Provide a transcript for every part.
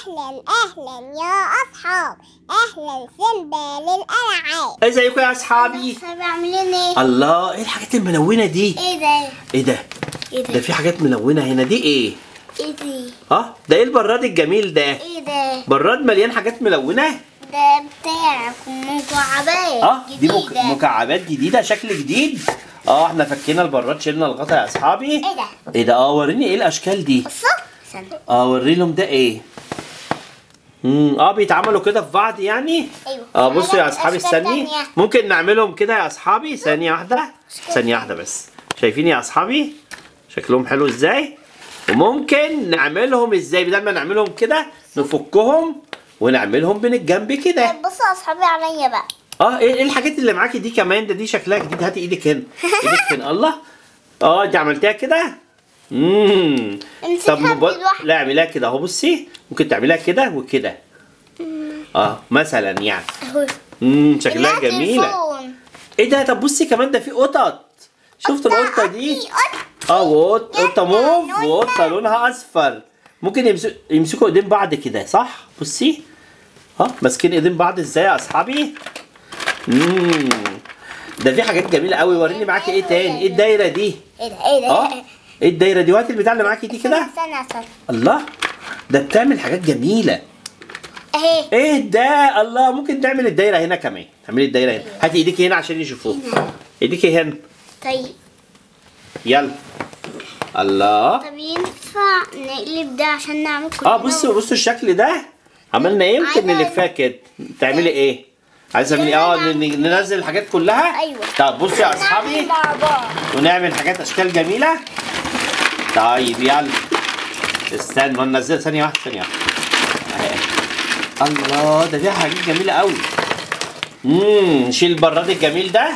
أهلا أهلا يا أصحاب أهلا سيمبا للألعاب ازيكم يا اصحابي أصحاب عاملين إيه؟ الله ايه الحاجات الملونه دي إيه ده؟ ايه ده إيه ده في حاجات ملونه هنا دي ايه إيه دي؟ اه ده ايه البراد الجميل ده إيه ده؟ براد مليان حاجات ملونه ده بتاع مكعبات اه دي مك... جديدة. مكعبات جديده شكل جديد اه احنا فكينا البراد شلنا الغطا يا اصحابي إيه ده؟ ايه ده اه وريني ايه الاشكال دي بصوا استنى اه وري لهم ده ايه امم اه بيتعملوا كده في بعض يعني أيوة. اه بصوا يا حاجات اصحابي أشكال استني تانية. ممكن نعملهم كده يا اصحابي ثانيه واحده ثانيه واحده بس شايفين يا اصحابي شكلهم حلو ازاي وممكن نعملهم ازاي بدل ما نعملهم كده نفكهم ونعملهم من الجنب كده طيب بصوا يا أصحابي عليا بقى اه ايه إيه الحاجات اللي معاكي دي كمان ده دي شكلها جديد هاتي ايدك هنا ايدك هنا الله اه دي عملتيها كده امم امسكها طب بإيد واحدة. لا اعمليها كده اهو بصي ممكن تعمليها كده وكده اه مثلا يعني أهو امم شكلها إنها جميله تليفون. ايه ده طب بصي كمان ده في قطط شفت القطه دي في قط. اه وقط- قطه موف لونها- وقطه لونها اصفر ممكن يمسك يمسكوا ايدين بعض كده صح بصي اه ماسكين ايدين بعض ازاي يا اصحابي امم ده في حاجات جميله قوي وريني معاكي ايه تاني ايه الدايره دي إيه ده؟ إيه ده؟ اه ايه الدايره دي وهات البتاع اللي معاكي دي كده استنى استنى الله ده بتعمل حاجات جميله أهي ايه ده الله ممكن تعمل الدايره هنا كمان تعملي الدايره هنا هاتي ايديك هنا عشان يشوفوه ايديك هنا طيب يلا الله طب ينفع نقلب ده عشان نعمل كل اه بصوا بصوا الشكل ده عملنا ايه ممكن عايزة- نلفها كده تعملي ايه عايزه تعملي اه ن- ن- ننزل الحاجات كلها أيوة. طب بصوا يا اصحابي نعمل مع بعض ونعمل حاجات اشكال جميله طيب يلا استنى ننزل ثانيه واحده ثانيه واحده أهي. الله ده فيها حاجات جميله قوي امم نشيل البراد الجميل ده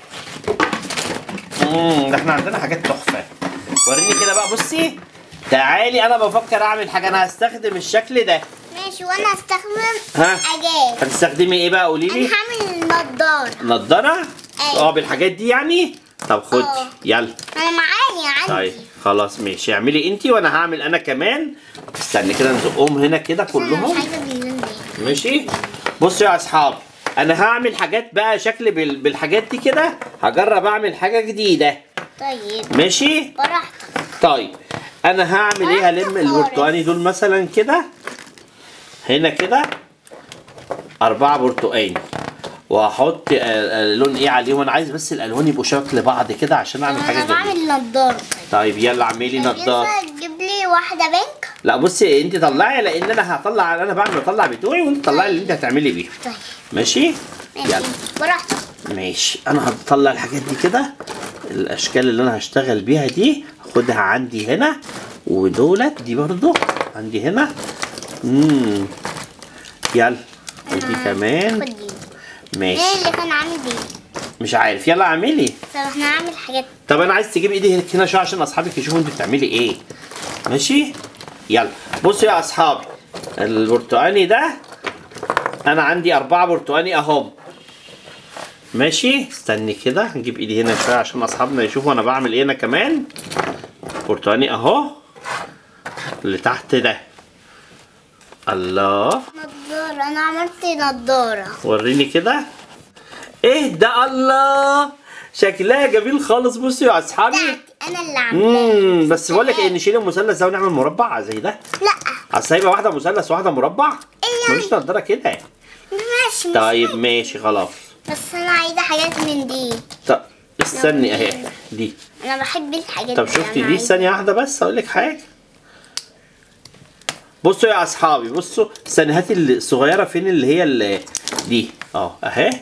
امم ده احنا عندنا حاجات تحفه وريني كده بقى بصي تعالي انا بفكر اعمل حاجه انا هستخدم الشكل ده ماشي وانا هستخدم ها؟ حاجات هتستخدمي ايه بقى قولي انا لي هعمل نضاره نضاره أيوة. اه بالحاجات دي يعني طب خدي اه. يلا انا معايا عندي طيب خلاص ماشي اعملي انتي وانا هعمل انا كمان استني كده نزقهم هنا كده بس انا مش كلهم عايزه باللون ده ماشي بصوا يا اصحاب انا هعمل حاجات بقى شكل بال- بالحاجات دي كده هجرب اعمل حاجه جديده طيب ماشي براحتك طيب انا هعمل ايه هلم خالص. البرتقاني دول مثلا كده هنا كده أربعة برتقاني وهحط آه، آه، لون ايه عليهم انا عايز بس الالوان يبقوا شكل بعض كده عشان اعمل حاجه انا جميله بعمل نضاره طيب يلا اعملي طيب نضاره ينفع تجيب لي واحده بنك لا بصي انت طلعي لان انا هطلع انا بعمل اطلع بتوعي وانت طلعي اللي انت هتعملي بيه طيب ماشي ماشي يلا براحتك ماشي انا هطلع الحاجات دي كده الاشكال اللي انا هشتغل بيها دي هاخدها عندي هنا ودولت دي برضو عندي هنا امم يلا ودي كمان خد دي ماشي ايه اللي كان عامل دي مش عارف يلا اعملي طب احنا هنعمل حاجات طب انا عايز تجيب ايدي هنا شويه عشان اصحابك يشوفوا انت بتعملي ايه ماشي يلا بصوا يا اصحابي البرتقاني ده انا عندي اربعه برتقاني اهم ماشي استني كده نجيب ايدي هنا شويه عشان اصحابنا يشوفوا انا بعمل ايه انا كمان برتقاني اهو اللي تحت ده الله نضاره انا عملت نضاره وريني كده ايه ده الله شكلها جميل خالص بصوا يا اصحابي بتاعتي انا اللي عاملاها امم بس بقول لك ايه نشيل المثلث ده ونعمل مربع زي ده لا اصل هيبقى واحده مثلث وواحده مربع ايه يعني؟ ملوش نضاره كده ماشي مش طيب ماشي خلاص بس انا عايزه حاجات من دي طب استني اهي دي انا بحب الحاجات طب دي شفتي أنا دي عايزة- ثانيه واحده بس اقول لك حاجه بصوا يا اصحابي بصوا استني هاتي الصغيره فين اللي هي اللي دي اه اهي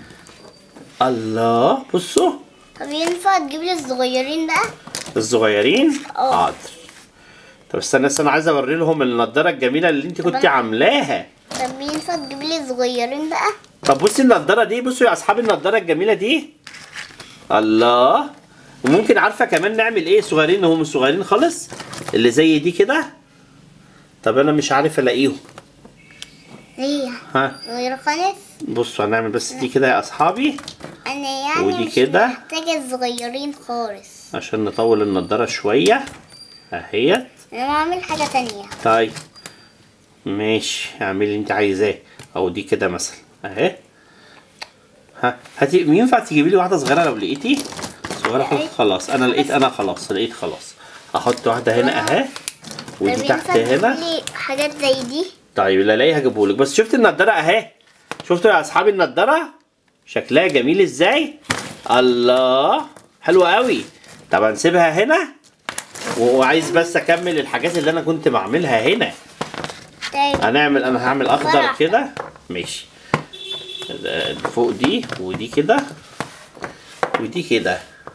الله بصوا طب ينفع تجيب لي الصغيرين بقى الصغيرين اه. حاضر طب استنى استنى عايز اوري لهم النضاره الجميله اللي انت كنت أنا- عاملاها طب ينفع تجيب لي صغيرين بقى طب بصي النضاره دي بصوا يا اصحاب النضاره الجميله دي الله وممكن عارفه كمان نعمل ايه صغيرين هم صغيرين خالص اللي زي دي كده طب انا مش عارف الاقيهم هي ها غير خالص بصوا هنعمل بس دي كده يا اصحابي انا يعني ودي مش كده. محتاجة الصغيرين خالص عشان نطول النضاره شويه اهيت انا بعمل حاجة تانية طيب ماشي اعملي اللي انت عايزاه او دي كده مثلا اهي ها هاتي ينفع تجيبي لي واحده صغيره لو لقيتي صغيره خلاص خلاص انا لقيت انا خلاص لقيت خلاص احط واحده هنا اهي ودي طب تحت ينفع هنا تجيبلي حاجات زي دي طيب لا الاقيها هجيبهولك بس شفت النضاره اهي شفتوا يا اصحابي النضاره شكلها جميل ازاي الله حلوه قوي طب هنسيبها هنا و- وعايز بس اكمل الحاجات اللي انا كنت بعملها هنا طيب هنعمل انا هعمل اخضر ورق. كده ماشي ال- فوق دي ودي كده ودي كده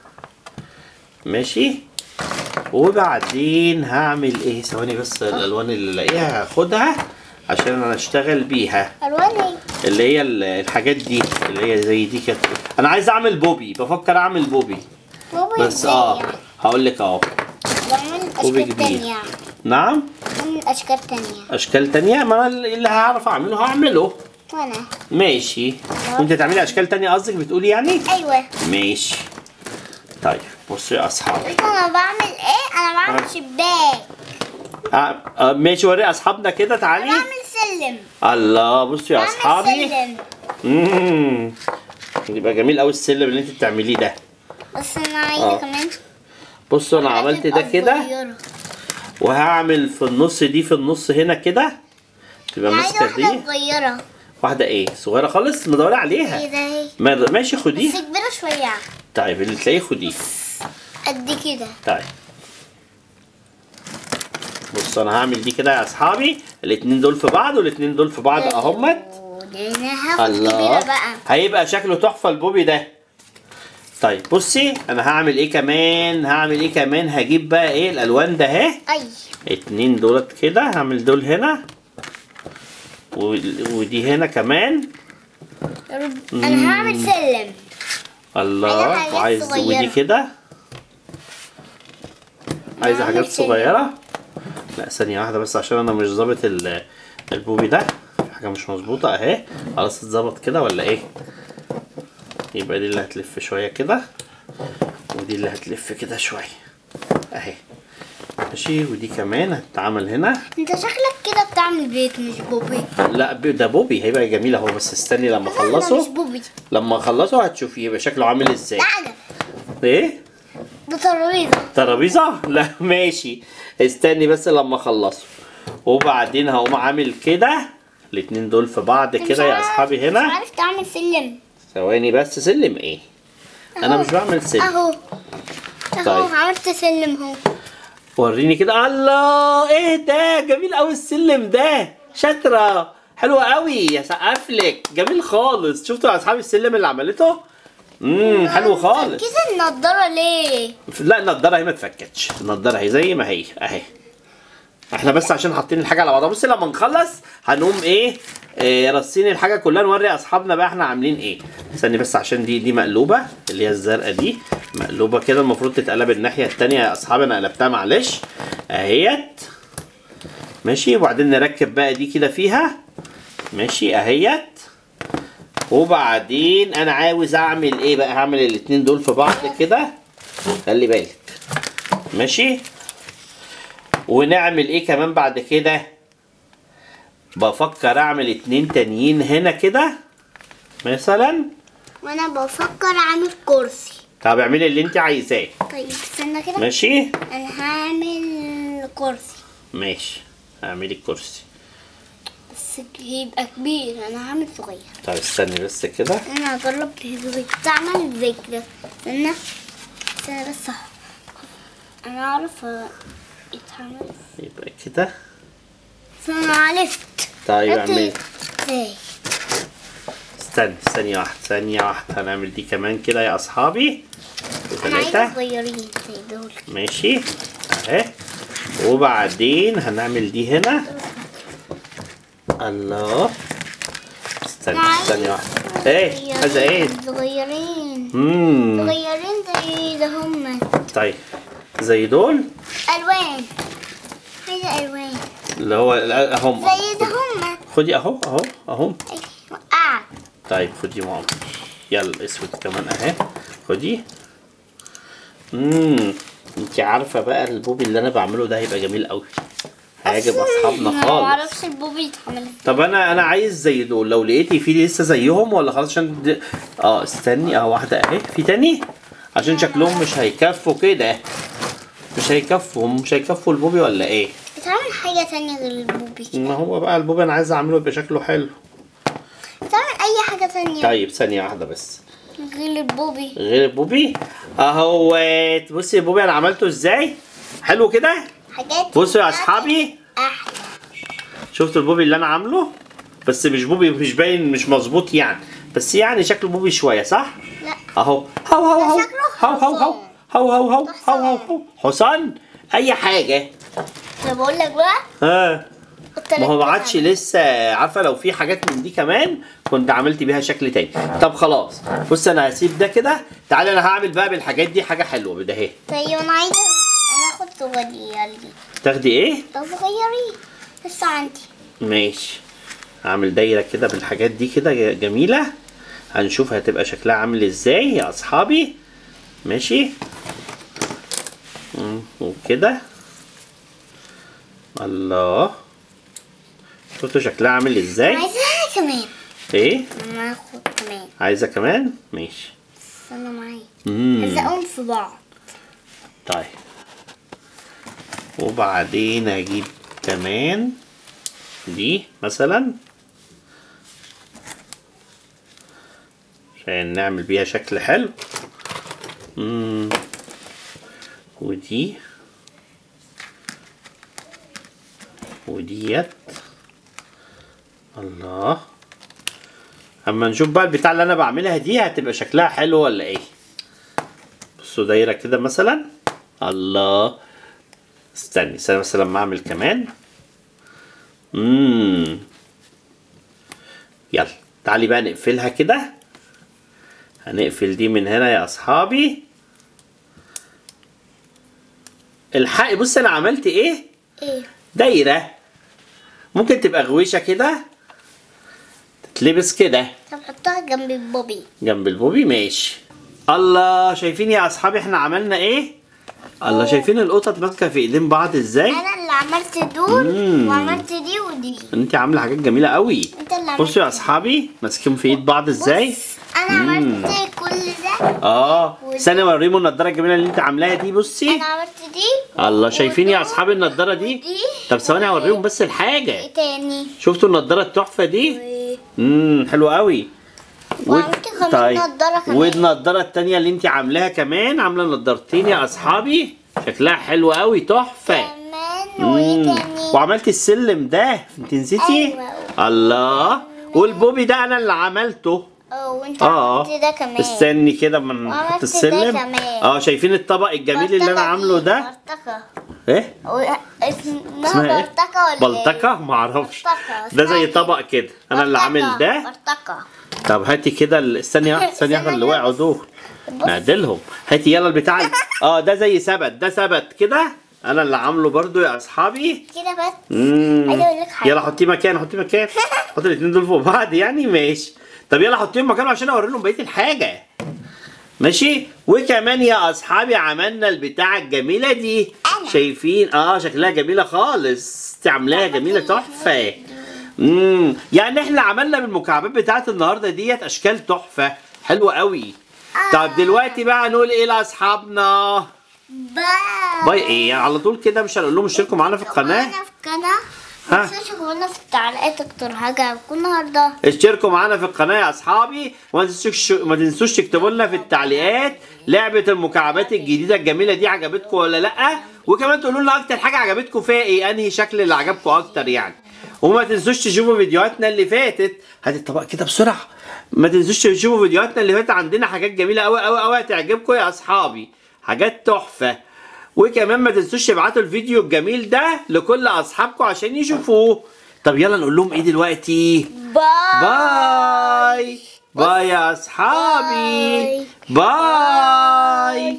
ماشي وبعدين هعمل ايه ثواني بس الالوان اللي الاقيها هاخدها عشان انا اشتغل بيها الوان ايه اللي هي ال- الحاجات دي اللي هي زي دي كده انا عايز اعمل بوبي بفكر اعمل بوبي بابا بس ازاي اه يعني هقول لك اهو بعمل بوبي اشكال جديد. تانية يعني نعم بعمل اشكال تانية اشكال تانية ما انا اللي هعرف اعمله هعمله وانا ماشي وانت تعملي اشكال تانية قصدك بتقولي يعني ايوه ماشي طيب بصوا يا اصحابي قلت انا بعمل ايه انا بعمل آه. شباك آه آه ماشي وري اصحابنا كده تعالي بعمل سلم الله بصوا يا بعمل اصحابي سلم امم يبقى جميل قوي السلم اللي انت بتعمليه ده بس انا عايزه آه. كمان بصوا انا عملت ده كده وهعمل في النص دي في النص هنا كده تبقى عايزه ماسكه واحده دي صغيره واحده ايه صغيره خالص مدورة ايه عليها ده اهي ما- ماشي بس خديه كبيره شويه طيب اللي تلاقيه خديه قد كده طيب بص انا هعمل دي كده يا اصحابي الاتنين دول في بعض والاتنين دول في بعض اهمت ده انا هاخد الله كبيره بقى هيبقى شكله تحفه البوبي ده طيب بصي انا هعمل ايه كمان هعمل ايه كمان هجيب بقى ايه الالوان ده اهي اي اتنين دولت كده هعمل دول هنا و- ودي هنا كمان يا رب. انا هعمل سلم الله حاجات وعايز صغيرة. ودي كده عايزه هعمل حاجات سلم. صغيره لا ثانيه واحده بس عشان انا مش ظابط ال- البوبي ده في حاجه مش مظبوطه اهي خلاص اتظبط كده ولا ايه يبقى دي اللي هتلف شويه كده ودي اللي هتلف كده شويه اهي ماشي ودي كمان هتتعمل هنا انت شكلك كده بتعمل بيت مش بوبي لا ب- ده بوبي هيبقى جميل اهو بس استني لما لا، مش اخلصه بوبي لما اخلصه هتشوفي يبقى شكله عامل ازاي ده عجب ايه ده ترابيزه ترابيزه لا ماشي استني بس لما اخلصه وبعدين هقوم عامل كده الاتنين دول في بعض انت كده مش يا عارف- اصحابي مش هنا عارف تعمل سلم ثواني بس سلم ايه انا أهو. مش بعمل سلم اهو اهو طيب. عملت سلم اهو وريني كده الله ايه ده جميل قوي السلم ده شاطره حلوه قوي يا سقفلك جميل خالص شفتوا يا اصحابي السلم اللي عملته امم حلو خالص كده النضاره ليه لا النضاره هي ما اتفكتش النضاره هي زي ما هي اهي احنا بس عشان حاطين الحاجه على بعضها بصي لما نخلص هنقوم ايه, إيه رصين الحاجه كلها نوري اصحابنا بقى احنا عاملين ايه استني بس عشان دي دي مقلوبه اللي هي الزرقاء دي مقلوبه كده المفروض تتقلب الناحيه التانية يا اصحابي انا قلبتها معلش اهيت ماشي وبعدين نركب بقى دي كده فيها ماشي اهيت وبعدين انا عاوز اعمل ايه بقى هعمل الاتنين دول في بعض كده خلي بالك ماشي ونعمل ايه كمان بعد كده بفكر اعمل اتنين تانيين هنا كده مثلا وانا بفكر اعمل كرسي طب اعملي اللي انت عايزاه طيب استنى كده ماشي انا هعمل كرسي ماشي اعملي الكرسي بس يبقى كبير انا هعمل صغير طب استني بس كده انا هجرب زي تعمل زي كده استنى استنى بس انا اعرف يتعمل يبقى كده انا عرفت طيب عرفت اعملي ازاي استني ثانية واحدة ثانية واحدة هنعمل دي كمان كده يا اصحابي انا عايزه وثلاثة صغيرين زي دول ماشي اهي وبعدين هنعمل دي هنا الله استنى أنا عايز ثانية واحدة ايه هذا ايه صغيرين امم صغيرين زي ده هم طيب زي دول الوان عايزه الوان اللي هو اهم زي ده هم خدي اهو اهو اهو وقعت طيب خدي ماما يلا اسود كمان اهي خدي امم انت عارفه بقى البوبي اللي انا بعمله ده هيبقى جميل قوي هيعجب اصحابنا انا خالص معرفش البوبي يتعمل ازاي طب انا انا عايز زي دول لو لقيتي في لسه زيهم ولا خلاص عشان د... اه استني اه واحده اهي في تاني عشان شكلهم مش هيكفوا كده مش هيكفوا هم مش هيكفوا البوبي ولا ايه بتعمل حاجة تانية غير البوبي كده ما هو بقى البوبي انا عايز اعمله يبقى شكله حلو بتعمل أي حاجة تانية طيب ثانيه واحده بس غير البوبي غير البوبي اهو بصي البوبي انا عملته ازاي حلو كده حاجات بصوا يا اصحابي أحلى شفتوا البوبي اللي انا عامله بس مش بوبي مش باين مش مظبوط يعني بس يعني شكله بوبي شويه صح لا اهو هو هو هو ده شكله هو هو هو هو هو هو ده هو هو هو حصان اي حاجه أنا بقول لك بقى ها قلت لك ما هو ما بقى. عادش لسه عارفه لو في حاجات من دي كمان كنت عملت بيها شكل تاني طب خلاص بص انا هسيب ده كده تعالى انا هعمل بقى بالحاجات دي حاجه حلوه بده اهي طيب أنا عايزة أنا آخد صغيري تاخدي ايه طب صغيري لسه عندي ماشي هعمل دايره كده بالحاجات دي كده ج- جميله هنشوف هتبقى شكلها عامل ازاي يا اصحابي ماشي مم، وكده الله شفتوا شكلها عامل ازاي عايزاها كمان ايه أنا آخد كمان عايزه كمان ماشي استنى معايا امم هلزقهم في بعض طيب وبعدين اجيب كمان دي مثلا عشان نعمل بيها شكل حلو امم ودي وديت الله اما نشوف بقى البتاع اللي انا بعملها دي هتبقى شكلها حلو ولا ايه بصوا دايره كده مثلا الله استني استني مثلا لما اعمل كمان امم يلا تعالي بقى نقفلها كده هنقفل دي من هنا يا اصحابي الحق بص انا عملت ايه إيه دايره ممكن تبقى غويشه كده تتلبس كده طب حطها جنب البوبي جنب البوبي ماشي الله شايفين يا اصحابي احنا عملنا ايه الله شايفين القطط ماسكه في ايدين بعض ازاي انا اللي عملت دول مم. وعملت دي ودي انت عامله حاجات جميله قوي انت اللي عملت بصوا يا اصحابي ماسكين في ايد بعض ازاي بص، انا عملت كل ده اه ودي. استنى اوريهم النضاره الجميله اللي انت عاملاها دي بصي انا عملت دي الله شايفين يا ودول اصحابي النضاره دي ودي. طب ثواني اوريهم بس الحاجه ايه تاني شفتوا النضاره التحفه دي و- امم حلوه قوي وعملت كمان نضارة كمان. والنضاره التانية اللي انت عاملاها كمان عامله نضارتين يا اصحابي شكلها حلو قوي تحفه كمان وايه مم. تاني وعملت السلم ده انت نسيتي أيوة. الله والبوبي ده انا اللي عملته اه وانت اه عملت ده كمان استني كده ما نحط وعملت ده السلم كمان. اه شايفين الطبق الجميل اللي انا برتقة عامله دي، ده برتقة ايه و- اسمها اسمها ايه برتقة ولا ايه؟ بلطكه ما اعرفش برتقة. ده زي اسمها طبق كده انا اللي عامل برتقة، ده برتقة طب هاتي كده ال- استني واحده استني واحده اللي وقعوا دول نعدلهم هاتي يلا البتاع ال- اه ده زي ثبت ده ثبت كده انا اللي عامله برضو يا اصحابي كده بس مم. عايزة أقول لك حاجة. يلا حطيه مكان حطيه مكان حط الاثنين دول فوق بعض يعني ماشي طب يلا حطيهم مكانه عشان اوري لهم بقيه الحاجه ماشي وكمان يا اصحابي عملنا البتاعه الجميله دي أنا. شايفين اه شكلها جميله خالص انت عاملاها جميله تحفه امم يعني احنا عملنا بالمكعبات بتاعت النهارده ديت اشكال تحفه حلوه قوي طب دلوقتي بقى نقول ايه لاصحابنا باي باي ايه على طول كده مش هنقول لهم اشتركوا معانا في القناه معانا في القناة ها؟ ما تنسوش تكتبوا في التعليقات اكتر حاجة عجبكم النهاردة اشتركوا معانا في القناه يا اصحابي وما تنسوش ما تنسوش تكتبوا لنا في التعليقات لعبه المكعبات الجديده الجميله دي عجبتكم ولا لا وكمان تقولوا لنا اكتر حاجه عجبتكم فيها ايه انهي شكل اللي عجبكم اكتر يعني وما تنسوش تشوفوا فيديوهاتنا اللي فاتت هات الطبق كده بسرعه ما تنسوش تشوفوا فيديوهاتنا اللي فاتت عندنا حاجات جميله قوي قوي قوي هتعجبكم يا اصحابي حاجات تحفه وكمان ما تنسوش تبعتوا الفيديو الجميل ده لكل اصحابكم عشان يشوفوه طب يلا نقول لهم ايه دلوقتي باي باي باي يا اصحابي باي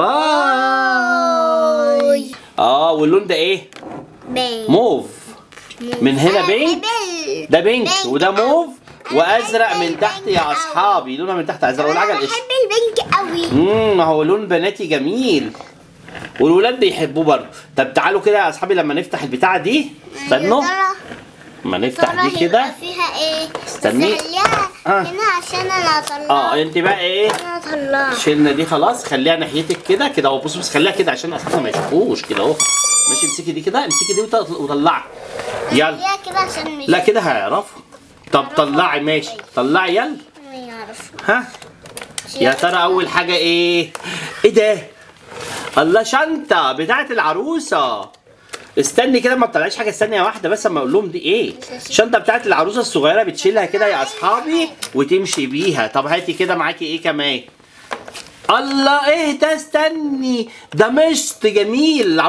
باي اه واللون ده ايه باي موف من هنا بينك بينك ده بينك وده موف وازرق من تحت يا اصحابي لونها من تحت ازرق والعجل انا قشطه بحب البينك قوي امم ما هو لون بناتي جميل والولاد بيحبوه برضه طب تعالوا كده يا اصحابي لما نفتح البتاعه دي استنوا يا ترى- ما ترى نفتح دي هيبقى كده فيها ايه استني. بس خليها آه. هنا عشان انا اطلعها اه انت بقى ايه انا اطلعها شلنا دي خلاص خليها ناحيتك كده كده اهو بص بص خليها كده عشان اصحابنا ما يشوفوش كده اهو ماشي امسكي دي كده امسكي دي وط- وطلعي يلا خليها كده عشان مش لا كده هيعرفوا طب طلعي ماشي طلعي يلا ما يعرفوا ها يا ترى اول حاجه ايه ايه ده الله شنطه بتاعت العروسه استني كده ما تطلعيش حاجه ثانيه واحده بس اما اقول لهم دي ايه الشنطه بتاعت العروسه الصغيره بتشيلها كده يا اصحابي وتمشي بيها طب هاتي كده معاكي ايه كمان الله ايه ده استني ده مشط جميل